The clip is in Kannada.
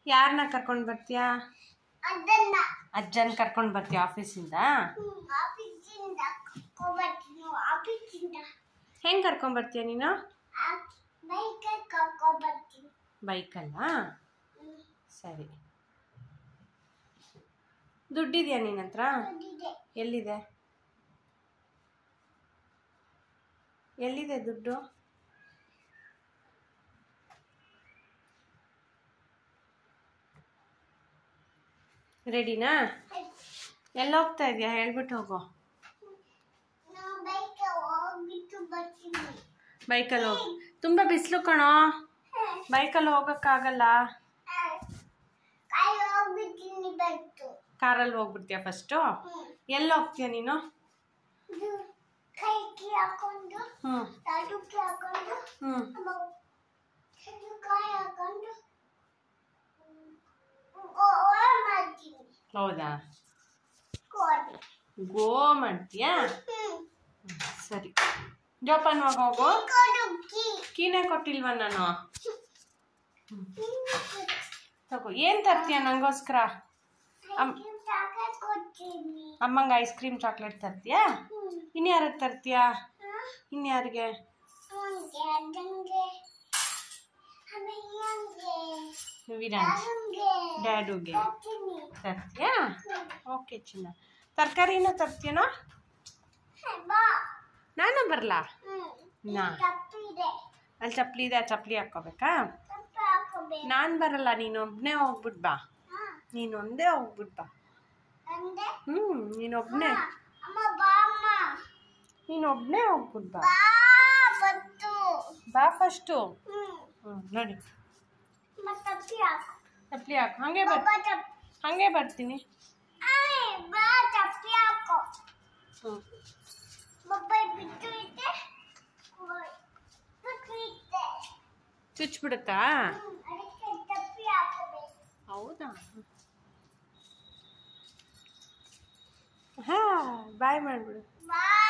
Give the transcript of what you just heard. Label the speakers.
Speaker 1: ಯಾರನ್ನ ಕರ್ಕೊಂಡು ಬರ್ತೀಯಾ
Speaker 2: ಅದನ್ನ
Speaker 1: ಅಜ್ಜನ ಕರ್ಕೊಂಡು ಬರ್ತೀಯ ಆಫೀಸಿಂದ
Speaker 2: ಆಫೀಸಿಂದ ಕರ್ಕೊಬರ್ತೀನಿ ಆಫೀಸಿಂದ
Speaker 1: ಹೆಂಗೆ ಕರ್ಕೊಂಡು ಬರ್ತೀಯ ನೀನು
Speaker 2: ಬೈಕ್ ಕರ್ಕೊಬರ್ತೀನಿ
Speaker 1: ಬೈಕಲ್ಲ ಸರಿ ದುಡ್ಡಿದೆಯಾ ನಿನ್ನ ಹತ್ರ
Speaker 2: ಬಂದಿದೆ
Speaker 1: ಎಲ್ಲಿದೆ ಎಲ್ಲಿದೆ ದುಡ್ಡು ರೆಡಿನಾ ಎಲ್ಲ ಹೋಗ್ತಾ ಇದೆಯಾ ಹೇಳ್ಬಿಟ್ಟು ಹೋಗು
Speaker 2: ನಾವು ಬೈಕ್ ಹೋಗ್ಬಿಟ್ಟು ಬರ್ತೀನಿ
Speaker 1: ಬೈಕಲ್ಲಿ ಹೋಗಿ ತುಂಬ ಬಿಸಿಲು ಕಣೋ ಬೈಕಲ್ಲಿ ಹೋಗೋಕ್ಕಾಗಲ್ಲ
Speaker 2: ಕಾಯಿ ಹೋಗ್ಬಿಟ್ಟಿನಿ ಬಂತು
Speaker 1: ಕಾರಲ್ಲಿ ಹೋಗ್ಬಿಡ್ತೀಯ ಫಸ್ಟು ಎಲ್ಲಿ ಹೋಗ್ತೀಯ ನೀನು
Speaker 2: ಇದು ಕೈಗೆ ಹಾಕೊಂಡು
Speaker 1: ಹ್ಞೂ
Speaker 2: ತಡುಕ್ಕೆ ಹಾಕೊಂಡು
Speaker 1: ಹ್ಞೂ
Speaker 2: ಕಾಯಿ ಹಾಕೊಂಡು ಗೋಳ ಮಾಡ್ತೀನಿ
Speaker 1: ಹೌದಾ
Speaker 2: ಕೋಡಿ
Speaker 1: ಗೋ ಮಾಡ್ತೀಯಾ ಸರಿ ಜೋಪಾನ ಹೋಗು
Speaker 2: ಕೊಡುಕ್ಕಿ
Speaker 1: ಕೀನೇ ಕೊಟ್ಟಿಲ್ವ ನಾನು ತಗೋ ಏನು ತರ್ತೀಯ ನನಗೋಸ್ಕರ ಅಮ್-
Speaker 2: ಕೊಡ್ತೀನಿ
Speaker 1: ಅಮ್ಮಂಗೆ ಐಸ್ ಕ್ರೀಮ್ ಚಾಕ್ಲೇಟ್ ತರ್ತೀಯಾ ಇನ್ಯಾರಿಗೆ ತರ್ತೀಯಾ ಇನ್ಯಾರಿಗೆ
Speaker 2: ಹಂಗೆ ಅದಂಗೆ ಆಮೇಲೆ ಹಂಗೆ
Speaker 1: ವಿರಾಜ್
Speaker 2: ಹಂಗೆ
Speaker 1: ಡ್ಯಾಡುಗೆ
Speaker 2: ಕೊಡ್ತೀನಿ
Speaker 1: ತರ್ತೀಯಾ ಓಕೆ ಚಿನ್ನ ತರಕಾರಿನ ತರ್ತೀಯನೋ
Speaker 2: ಬಾ
Speaker 1: ನಾನು ಬರಲಾ
Speaker 2: ಹ್ಮ್
Speaker 1: ನಾ
Speaker 2: ತಪ್ಪಿದೆ
Speaker 1: ಅಲ್ಲಿ ಚಪ್ಪಲಿ ಇದೆ ಆ ಚಪ್ಪಲಿ ಹಾಕ್ಕೋಬೇಕಾ
Speaker 2: ತಪ್ಪು ಹಾಕೋಬೇಕು
Speaker 1: ನಾನು ಬರಲ್ಲ ನೀನು ಒಬ್ಬನೇ ಹೋಗ್ಬಿಟ್ ಬಾ
Speaker 2: ಹಾ
Speaker 1: ನೀನು ಒಂದೇ ಹೋಗ್ಬಿಟ್ ಬಾ
Speaker 2: ಅಂದೆ
Speaker 1: ಹ್ಞೂ ನೀನೊಬ್ಬನೇ
Speaker 2: ಅಮ್ಮ ಬಾ ಅಮ್ಮ
Speaker 1: ನೀನು ಒಬ್ಬನೇ ಹೋಗ್ಬಿಟ್ ಬಾ
Speaker 2: ಬಾ ಬತ್ತು
Speaker 1: ಬಾ ಫಸ್ಟು
Speaker 2: ಹ್ಮ್
Speaker 1: ಹ್ಞೂ ನೋಡಿ
Speaker 2: ಮತ್ತೆ ತಪ್ಪಿ ಹಾಕು
Speaker 1: ಚಪ್ಪಲಿ ಹಾಕು ಹಾಗೆ ಬರ್
Speaker 2: ಬಾ ತಪ್ಪಿ
Speaker 1: ಹಾಗೆ ಬರ್ತೀನಿ
Speaker 2: ಆಯ್ ಬಾ ತಪ್ಪಿ ಹಾಕು
Speaker 1: ಹ್ಞೂ
Speaker 2: ಮೊಬೈಲ್ ಬಿಟ್ಟು ಇದ್ದೆ ಬಿಟ್ಟು ಇದ್ದೆ
Speaker 1: ಚುಚ್ಬಿಡುತ್ತಾ
Speaker 2: ಹ್ಮ್, ಅದಕ್ಕೆ ತಪ್ಪಿ ಹಾಕಬೇಕು
Speaker 1: ಹೌದಾ ಹಾಂ ಬಾಯ್ ಮಾಡಿಬಿಡು
Speaker 2: ಬಾಯ್